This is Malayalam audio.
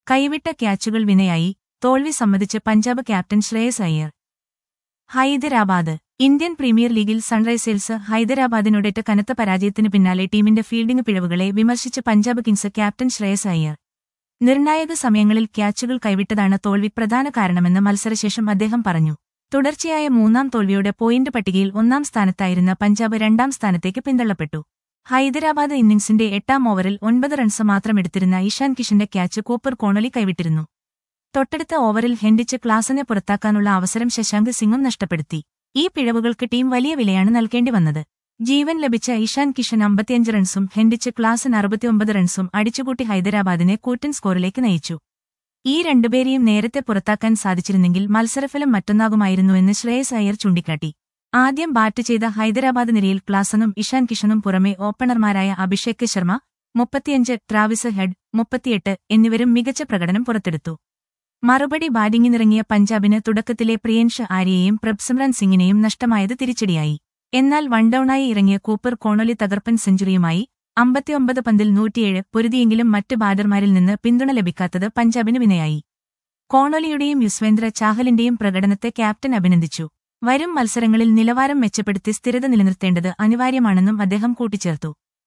കൈവിട്ട ക്യാച്ചുകൾ വിനയായി തോൽവി സമ്മതിച്ച് Punjab captain Shreyas Iyer Hyderabad Indian premier ലീഗിൽ സൺറൈസേഴ്സ് ഹൈദരാബാദിനോടേറ്റ കനത്ത പരാജയത്തിനു പിന്നാലെ ടീമിന്റെ ഫീൽഡിംഗ് പിഴവുകളെ വിമർശിച്ച് പഞ്ചാബ് കിങ്സ് ക്യാപ്റ്റൻ ശ്രേയസ് അയ്യർ നിർണായക സമയങ്ങളിൽ ക്യാച്ചുകൾ കൈവിട്ടതാണ് തോൽവി പ്രധാന കാരണമെന്ന് മത്സരശേഷം അദ്ദേഹം പറഞ്ഞു തുടർച്ചയായ മൂന്നാം തോൽവിയോടെ പോയിന്റ് പട്ടികയിൽ ഒന്നാം സ്ഥാനത്തായിരുന്ന പഞ്ചാബ് രണ്ടാം സ്ഥാനത്തേക്ക് പിന്തള്ളപ്പെട്ടു ഹൈദരാബാദ് ഇന്നിംഗ്സിന്റെ എട്ടാം ഓവറിൽ ഒൻപത് റൺസ് മാത്രമെടുത്തിരുന്ന ഇഷാൻ കിഷന്റെ ക്യാച്ച് കൂപ്പർ കോണളി കൈവിട്ടിരുന്നു തൊട്ടടുത്ത ഓവറിൽ ഹെൻഡിച്ച് ക്ലാസിനെ പുറത്താക്കാനുള്ള അവസരം ശശാങ്ക് സിംഗും നഷ്ടപ്പെടുത്തി ഈ പിഴവുകൾക്ക് ടീം വലിയ വിലയാണ് നൽകേണ്ടി വന്നത് ജീവൻ ലഭിച്ച ഇഷാൻ കിഷൻ അമ്പത്തിയഞ്ച് റൺസും ഹെൻഡിച്ച് ക്ലാസിന് അറുപത്തിയൊമ്പത് റൺസും അടിച്ചുകൂട്ടി ഹൈദരാബാദിനെ കൂറ്റൻ സ്കോറിലേക്ക് നയിച്ചു ഈ രണ്ടുപേരെയും നേരത്തെ പുറത്താക്കാൻ സാധിച്ചിരുന്നെങ്കിൽ മത്സരഫലം മറ്റൊന്നാകുമായിരുന്നുവെന്ന് ശ്രേയസ് അയ്യർ ചൂണ്ടിക്കാട്ടി ആദ്യം ബാറ്റ് ചെയ്ത ഹൈദരാബാദ് നിരയിൽ ക്ലാസനും ഇഷാൻ കിഷനും പുറമെ ഓപ്പണർമാരായ അഭിഷേക് ശർമ്മ മുപ്പത്തിയഞ്ച് ട്രാവിസ് ഹെഡ് മുപ്പത്തിയെട്ട് എന്നിവരും മികച്ച പ്രകടനം പുറത്തെടുത്തു മറുപടി ബാറ്റിംഗിനിറങ്ങിയ പഞ്ചാബിന് തുടക്കത്തിലെ പ്രിയൻഷ് ആര്യയെയും പ്രഭ്സിമ്രൻ സിംഗിനെയും നഷ്ടമായത് തിരിച്ചടിയായി എന്നാൽ വൺഡൌണായി ഇറങ്ങിയ കൂപ്പർ കോണൊലി തകർപ്പൻ സെഞ്ചുറിയുമായി അമ്പത്തിയൊമ്പത് പന്തിൽ നൂറ്റിയേഴ് പൊരുതിയെങ്കിലും മറ്റ് ബാറ്റർമാരിൽ നിന്ന് പിന്തുണ ലഭിക്കാത്തത് പഞ്ചാബിന് വിനയായി കോണൊലിയുടെയും യുസ്വേന്ദ്ര ചാഹലിന്റെയും പ്രകടനത്തെ ക്യാപ്റ്റൻ അഭിനന്ദിച്ചു വരും മത്സരങ്ങളിൽ നിലവാരം മെച്ചപ്പെടുത്തി സ്ഥിരത നിലനിർത്തേണ്ടത് അനിവാര്യമാണെന്നും അദ്ദേഹം കൂട്ടിച്ചേർത്തു